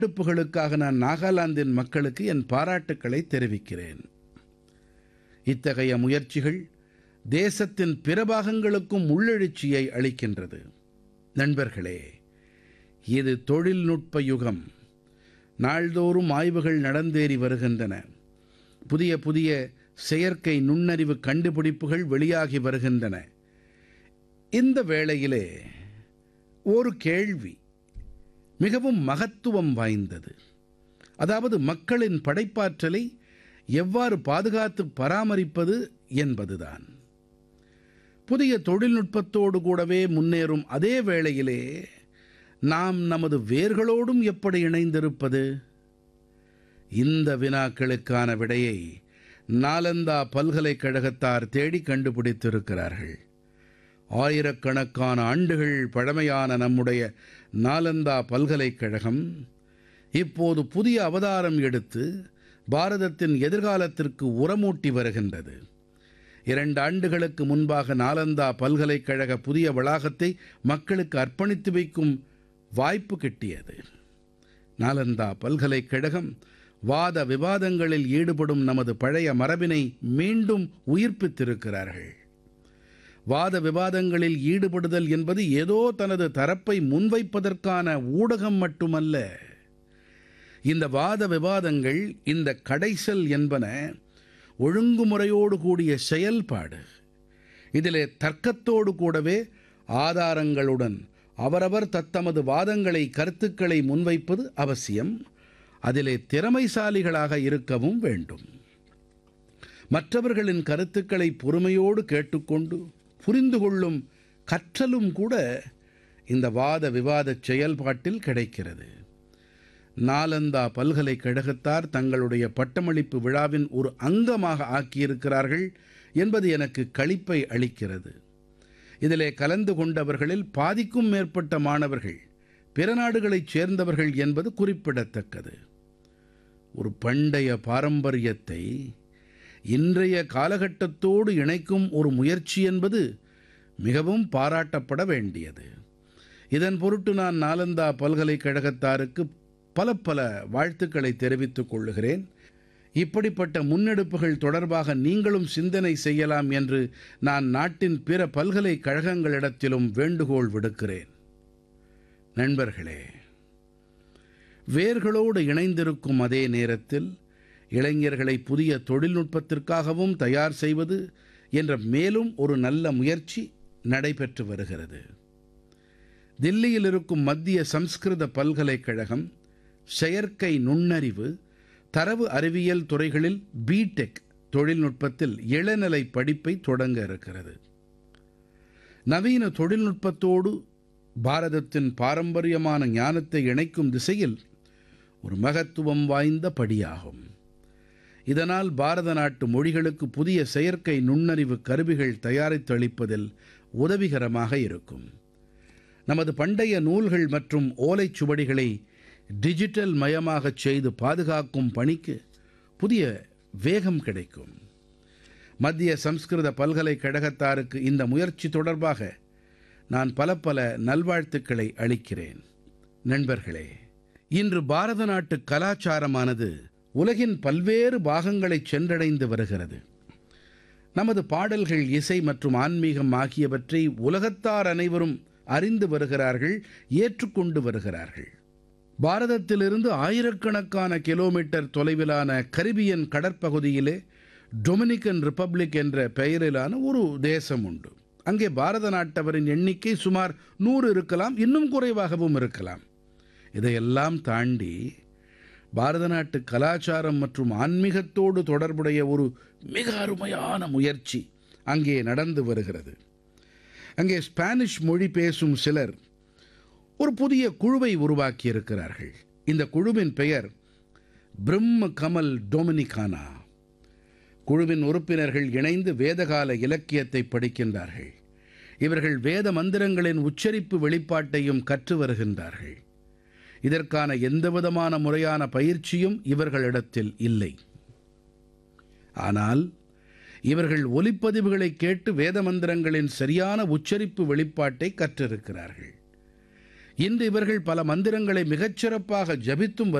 முன்னெடுப்புகளுக்காக நான் நாகாலாந்தின் மக்களுக்கு என் பாராட்டுக்களை தெரிவிக்கிறேன் இத்தகைய முயற்சிகள் தேசத்தின் பிற பாகங்களுக்கும் உள்ளெழுச்சியை அளிக்கின்றது நண்பர்களே இது தொழில்நுட்ப யுகம் நாள்தோறும் ஆய்வுகள் நடந்தேறி வருகின்றன புதிய புதிய செயற்கை நுண்ணறிவு கண்டுபிடிப்புகள் வெளியாகி வருகின்றன இந்த வேளையிலே ஒரு கேள்வி மிகவும் மகத்துவம் வாய்ந்தது அதாவது மக்களின் படைப்பாற்றலை எவ்வாறு பாதுகாத்து பராமரிப்பது என்பதுதான் புதிய தொழில்நுட்பத்தோடு கூடவே முன்னேறும் அதே வேளையிலே நாம் நமது வேர்களோடும் எப்படி இணைந்திருப்பது இந்த வினாக்களுக்கான விடையை நாலந்தா பல்கலைக்கழகத்தார் தேடி கண்டுபிடித்திருக்கிறார்கள் ஆயிரக்கணக்கான ஆண்டுகள் பழமையான நம்முடைய நாலந்தா பல்கலைக்கழகம் இப்போது புதிய அவதாரம் எடுத்து பாரதத்தின் எதிர்காலத்திற்கு உரமூட்டி வருகின்றது இரண்டு ஆண்டுகளுக்கு முன்பாக நாலந்தா பல்கலைக்கழக புதிய வளாகத்தை மக்களுக்கு அர்ப்பணித்து வைக்கும் வாய்ப்பு கிட்டியது நாலந்தா பல்கலைக்கழகம் வாத விவாதங்களில் ஈடுபடும் நமது பழைய மரபினை மீண்டும் உயிர்ப்பித்திருக்கிறார்கள் வாத விவாதங்களில் ஈடுபடுதல் என்பது ஏதோ தனது தரப்பை முன்வைப்பதற்கான ஊடகம் மட்டுமல்ல இந்த வாத விவாதங்கள் இந்த கடைசல் என்பன ஒழுங்குமுறையோடு கூடிய செயல்பாடு இதிலே தர்க்கத்தோடு கூடவே ஆதாரங்களுடன் அவரவர் தத்தமது வாதங்களை கருத்துக்களை முன்வைப்பது அவசியம் அதிலே திறமைசாலிகளாக இருக்கவும் வேண்டும் மற்றவர்களின் கருத்துக்களை பொறுமையோடு கேட்டுக்கொண்டு புரிந்து கொள்ளும் கற்றலும் கூட இந்த வாத விவாத செயல்பாட்டில் கிடைக்கிறது நாலந்தா பல்கலைக்கழகத்தார் தங்களுடைய பட்டமளிப்பு விழாவின் ஒரு அங்கமாக ஆக்கியிருக்கிறார்கள் என்பது எனக்கு களிப்பை அளிக்கிறது இதிலே கலந்து கொண்டவர்களில் பாதிக்கும் மேற்பட்ட மாணவர்கள் பிற நாடுகளைச் சேர்ந்தவர்கள் என்பது குறிப்பிடத்தக்கது ஒரு பண்டைய பாரம்பரியத்தை இன்றைய காலகட்டத்தோடு இணைக்கும் ஒரு முயற்சி என்பது மிகவும் பாராட்டப்பட வேண்டியது இதன் பொருட்டு நான் நாலந்தா பல்கலைக்கழகத்தாருக்கு பல பல வாழ்த்துக்களை தெரிவித்துக் கொள்ளுகிறேன் இப்படிப்பட்ட முன்னெடுப்புகள் தொடர்பாக நீங்களும் சிந்தனை செய்யலாம் என்று நான் நாட்டின் பிற பல்கலைக்கழகங்களிடத்திலும் வேண்டுகோள் விடுக்கிறேன் நண்பர்களே வேர்களோடு இணைந்திருக்கும் அதே நேரத்தில் இளைஞர்களை புதிய தொழில்நுட்பத்திற்காகவும் தயார் செய்வது என்ற மேலும் ஒரு நல்ல முயற்சி நடைபெற்று வருகிறது தில்லியில் இருக்கும் மத்திய சம்ஸ்கிருத பல்கலைக்கழகம் செயற்கை நுண்ணறிவு தரவு அறிவியல் துறைகளில் பிடெக் தொழில்நுட்பத்தில் இளநிலை படிப்பை தொடங்க இருக்கிறது நவீன தொழில்நுட்பத்தோடு பாரதத்தின் பாரம்பரியமான ஞானத்தை இணைக்கும் திசையில் ஒரு மகத்துவம் வாய்ந்த படியாகும் இதனால் பாரத நாட்டு மொழிகளுக்கு புதிய செயற்கை நுண்ணறிவு கருவிகள் தயாரித்தளிப்பதில் உதவிகரமாக இருக்கும் நமது பண்டைய நூல்கள் மற்றும் ஓலைச்சுவடிகளை டிஜிட்டல் மயமாகச் செய்து பாதுகாக்கும் பணிக்கு புதிய வேகம் கிடைக்கும் மத்திய சம்ஸ்கிருத பல்கலைக்கழகத்தாருக்கு இந்த முயற்சி தொடர்பாக நான் பல பல நல்வாழ்த்துக்களை அளிக்கிறேன் நண்பர்களே இன்று பாரத நாட்டு கலாச்சாரமானது உலகின் பல்வேறு பாகங்களைச் சென்றடைந்து வருகிறது நமது பாடல்கள் இசை மற்றும் ஆன்மீகம் ஆகியவற்றை உலகத்தார் அனைவரும் அறிந்து வருகிறார்கள் ஏற்றுக்கொண்டு வருகிறார்கள் பாரதத்திலிருந்து ஆயிரக்கணக்கான கிலோமீட்டர் தொலைவிலான கரிபியன் கடற்பகுதியிலே டொமினிக்கன் ரிப்பப்ளிக் என்ற பெயரிலான ஒரு தேசம் உண்டு அங்கே பாரத நாட்டவரின் எண்ணிக்கை சுமார் நூறு இருக்கலாம் இன்னும் குறைவாகவும் இருக்கலாம் இதையெல்லாம் தாண்டி பாரத நாட்டு கலாச்சாரம் மற்றும் ஆன்மீகத்தோடு தொடர்புடைய ஒரு மிக அருமையான முயற்சி அங்கே நடந்து வருகிறது அங்கே ஸ்பானிஷ் மொழி பேசும் சிலர் ஒரு புதிய குழுவை உருவாக்கியிருக்கிறார்கள் இந்த குழுவின் பெயர் பிரம்ம கமல் டொமினிகானா குழுவின் உறுப்பினர்கள் இணைந்து வேதகால இலக்கியத்தை படிக்கின்றார்கள் இவர்கள் வேத மந்திரங்களின் உச்சரிப்பு வெளிப்பாட்டையும் கற்று வருகின்றார்கள் இதற்கான எந்தவிதமான முறையான பயிற்சியும் இவர்களிடத்தில் இல்லை ஆனால் இவர்கள் ஒலிப்பதிவுகளை கேட்டு வேத மந்திரங்களின் சரியான உச்சரிப்பு வெளிப்பாட்டை கற்றிருக்கிறார்கள் இன்று இவர்கள் பல மந்திரங்களை மிகச் சிறப்பாக ஜபித்தும்